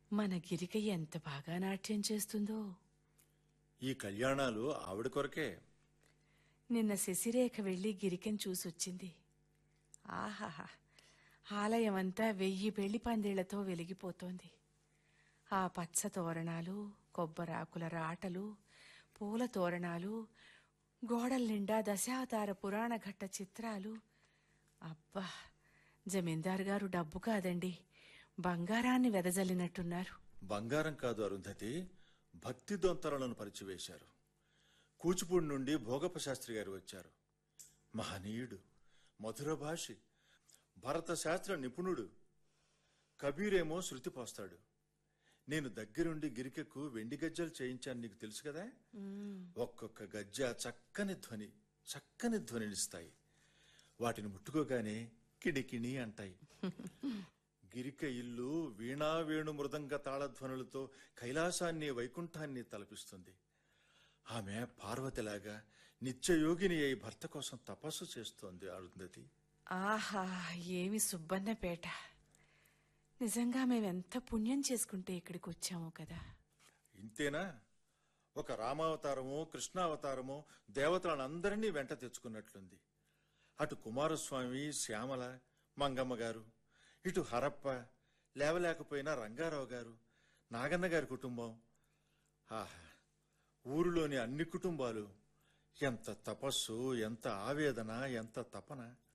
మన గిరిక ఎంత బాగా నాట్యం చేస్తుందో ఈ కళ్యాణాలు ఆవిడ కొరకే నిన్న శశిరేఖ వెళ్లి గిరికని చూసొచ్చింది ఆహాహా ఆలయం అంతా వెయ్యి పెళ్లి పందిళ్లతో వెలిగిపోతోంది ఆ పచ్చ తోరణాలు కొబ్బరాకుల రాటలు పూల తోరణాలు గోడల నిండా దశావతార పురాణ ఘట్ట చిత్రాలు అబ్బా జమీందార్ గారు డబ్బు కాదండి బంగారాన్ని వెదజల్లినట్టున్నారు బంగారం కాదు అరుంధతి భక్తి దొంతరలను పరిచివేశారు కూచిపూడి నుండి భోగప్ప శాస్త్రి గారు వచ్చారు మహనీయుడు మధుర భాషి భరత శాస్త్ర నిపుణుడు కబీరేమో శృతి పోస్తాడు నేను దగ్గరుండి గిరికెకు వెండి గజ్జలు చేయించాను నీకు తెలుసు కదా ఒక్కొక్క గజ్జ చక్కని ధ్వని చక్కని ధ్వనినిస్తాయి వాటిని ముట్టుకోగానే కిడికిణి అంటాయి గిరిక ఇల్లు వీణా వేణు మృదంగ తాళధ్వనులతో కైలాసాన్ని వైకుంఠాన్ని తలపిస్తుంది ఆమె పార్వతిలాగా నిత్యయోగిని అయి భర్త కోసం తపస్సు చేస్తోంది అరుంధతి ఆహా ఏమి సుబ్బన్నపేట నిజంగా మేమెంత పుణ్యం చేసుకుంటే ఇక్కడికి వచ్చాము కదా ఇంతేనా ఒక రామావతారమో కృష్ణావతారమో దేవతలందరినీ వెంట తెచ్చుకున్నట్లుంది అటు కుమారస్వామి శ్యామల మంగమ్మ గారు ఇటు హరప్ప లేవలేకపోయినా రంగారావు గారు నాగన్న గారి కుటుంబం ఆహా ఊరిలోని అన్ని కుటుంబాలు ఎంత తపస్సు ఎంత ఆవేదన ఎంత తపన